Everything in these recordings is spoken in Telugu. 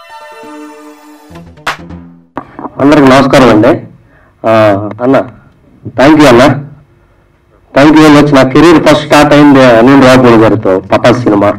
అందరికి నమస్కారం అండి ఆ, అన్న థ్యాంక్ యూ అన్న థ్యాంక్ యూ వెరీ మచ్ నా కెరీర్ ఫస్ట్ స్టార్ట్ అయింది అనిల్ రావుపూడి గారితో పటాస్ సినిమా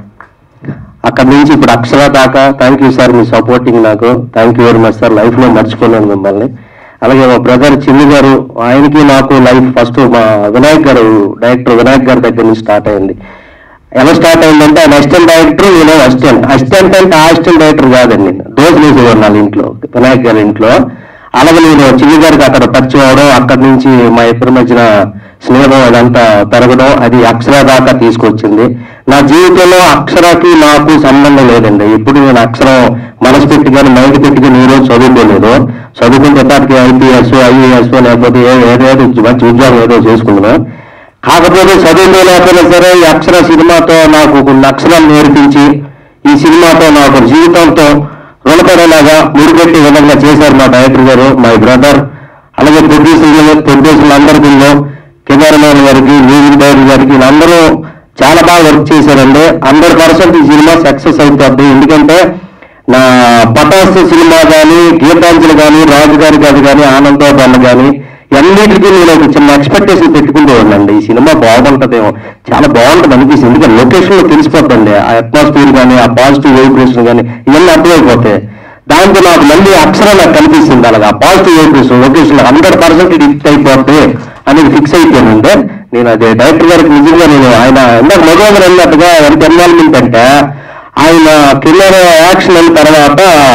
అక్కడి నుంచి ఇప్పుడు అక్షర దాకా థ్యాంక్ యూ సార్ మీ సపోర్టింగ్ నాకు thank you very much sir లైఫ్లో మర్చిపోలేను మిమ్మల్ని అలాగే మా బ్రదర్ చిన్ని గారు ఆయనకి నాకు లైఫ్ ఫస్ట్ మా వినాయక్ గారు డైరెక్టర్ వినాయక్ గారి దగ్గర నుంచి స్టార్ట్ అయింది ఎలా స్టార్ట్ అయిందంటే ఆయన అసిస్టెంట్ డైరెక్టర్ నేను అసిస్టెంట్ అసిస్టెంట్ అంటే ఆ అసిస్టెంట్ డైరెక్టర్ కాదండి నేను దోశలు వేసేవాడు వాళ్ళ ఇంట్లో వినాయక్ గారి ఇంట్లో అలాగే నేను చిన్ని గారికి అక్కడ పరిచయం అవడం అక్కడి నుంచి మా ఇద్దరి మధ్యన స్నేహం అదంతా పెరగడం అది అక్షర దాకా తీసుకొచ్చింది నా జీవితంలో అక్షరకి నాకు సంబంధం లేదండి ఇప్పుడు నేను అక్షరం మనసు పెట్టి కానీ మైండ్ పెట్టి కానీ ఈ రోజు చదువుకోలేదు చదువుకుంటే ఎప్పటికీ ఐపీఎస్ ఐఏఎస్ లేకపోతే ఏ- ఏదేదో మంచి ఉద్యోగం ఏదో చేసుకున్నాను కాకపోతే చదువులో లేకపోయినా సరే ఈ అక్షర సినిమాతో నాకు కొన్ని అక్షరాలు నేర్పించి ఈ సినిమాతో నాకు జీవితంతో రుణపడేలాగా ముడిపెట్టే విధంగా చేశారు మా డైరెక్టర్ గారు మై బ్రదర్ అలాగే ప్రొడ్యూసర్లు ప్రొడ్యూసర్లు అందరికీ కెమెరామెన్ గారికి మ్యూజిక్ డైరెక్టర్ గారికి వీళ్ళందరూ చాలా బాగా వర్క్ చేశారండి హండ్రెడ్ పర్సెంట్ ఈ సినిమా సక్సెస్ అవుతుంది ఎందుకంటే నా పటాస్ సినిమా కానీ గీతాంజలి కానీ రాజు గారి గారు కానీ ఆనందో బల్ల కానీ అన్నిటికీ నేను ఒక చిన్న ఎక్స్పెక్టేషన్ పెట్టుకుంటూ ఉన్నాండి ఈ సినిమా బాగుంటుందేమో చాలా బాగుంటుంది అనిపిస్తుంది ఎందుకంటే లొకేషన్ లో తెలిసిపోతుంది ఆ అట్మాస్ఫియర్ కానీ ఆ పాజిటివ్ వైబ్రేషన్ కానీ ఇవన్నీ అర్థమైపోతాయి దాంతో నాకు మళ్ళీ అక్షరం నాకు కనిపిస్తుంది అలాగా positive vibration location hundred percent hit అయిపోతుంది అనేది ఫిక్స్ అయిపోయిందంటే నేను అదే డైరెక్టర్ గారికి నిజంగా నేను ఆయన ఇందాక మగవారు అన్నట్టుగా ఎంత ఎన్వాల్వ్మెంట్ అంటే ఆయన కెమెరా యాక్షన్ అయిన తర్వాత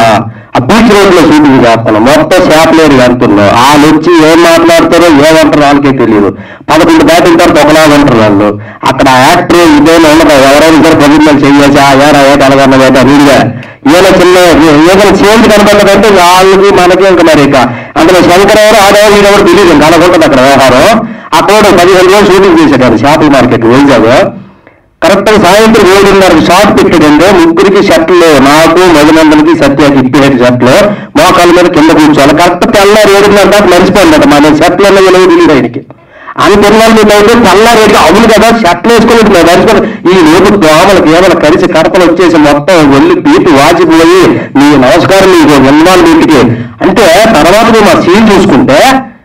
ఆ బీచ్ రోడ్ లో షూటింగ్ చేస్తాను మొత్తం శాపలేరు వెళ్తున్నాం వాళ్ళు వచ్చి ఏం మాట్లాడతారో ఏమంటారో వాళ్ళకే తెలియదు పదకొండు దాటిన తర్వాత ఒకలాగా ఉంటారు వాళ్ళు అక్కడ యాక్టర్ ఇదేనా ఉండదు ఎవరైనా ఇద్దరు ప్రజలు చేయాల్సి ఆ ఏరా ఏట అలాగన్న ఏట నీడిగా ఏదో చిన్న ఏదైనా చేంజ్ కనపడదంటే వాళ్ళకి మనకి ఇంకా మరి ఇక అందులో శంకర్ ఎవరు ఆడవారు వీడెవరు తెలియదు ఇంకా అలాగుంటుంది అక్కడ వ్యవహారం అక్కడ పదిహేను రోజులు షూటింగ్ చేశాడు షాపింగ్ మార్కెట్ వైజాగ్ కరెక్ట్ గా సాయంత్రం ఏడున్నరకు షార్ట్ పెట్టాడంటే ముగ్గురికి షర్ట్లు నాకు మధునందనికి సత్యాకి ఇప్పేటి షర్ట్లు మోకాళ్ళ మీద కింద కూర్చోవాలి కరెక్ట్ తెల్లారి ఏడున్నర దాకా మర్చిపోయిందట మన షర్ట్లు అన్న ఎలాగో తెలియదు ఆయనకి అని తిన్నాను మీద అయితే తెల్లారి అయితే అవును కదా షర్ట్లు వేసుకుని మేము మర్చిపోయి ఈ లోపు దోమలకు ఏమైనా కలిసి కడపలు వచ్చేసి మొత్తం వెళ్ళి పీపి వాచిపోయి నీ నమస్కారం నీకు ఇన్వాల్వ్మెంట్కి అంటే తర్వాత మేము ఆ సీన్ చూసుకుంటే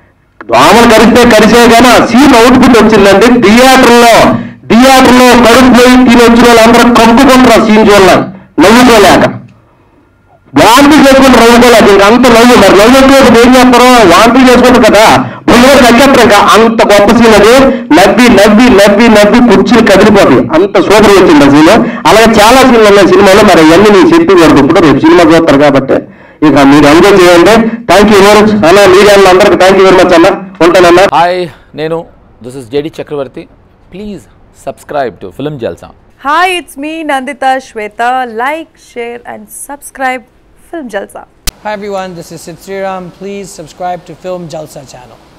దోమలు కరిస్తే కరిసే కానీ ఆ సీన్ అవుట్పుట్ వచ్చిందండి థియేటర్లో థియేటర్లో కడుపు పోయి తిని వచ్చిన వాళ్ళందరూ కప్పుకుంటారు ఆ సీన్ చూడాలి నవ్వుకోలేక వాంతి చేసుకుంటే నవ్వుకోలేక ఇంకా అంత నవ్వు మరి నవ్వుకుంటే ఏం చేస్తారో వాంతి చేసుకుంటారు కదా భూమిలో తగ్గట్టు ఇంకా అంత గొప్ప సీన్ అది నవ్వి నవ్వి నవ్వి నవ్వి కుర్చీలు కదిలిపోతాయి అంత సూపర్ వచ్చింది ఆ సీన్ అలాగే చాలా సీన్లు ఉన్నాయి సినిమాలో మరి అవన్నీ నేను చెప్పి వరకు ఇప్పుడు రేపు సినిమా చూస్తారు కాబట్టి ఇక మీరు ఎంజాయ్ చేయండి థ్యాంక్ యూ వెరీ మచ్ అన్న మీడియా అందరికి థ్యాంక్ యూ వెరీ మచ్ అన్న ఉంటానన్నా హాయ్ నేను this is JD Chakravarthy please subscribe to film Jalsa Hi, it's me Nandita Shweta. Like, share, and subscribe Film Jalsa. Hi everyone, this is Sid Sriram. Please subscribe to Film Jalsa channel.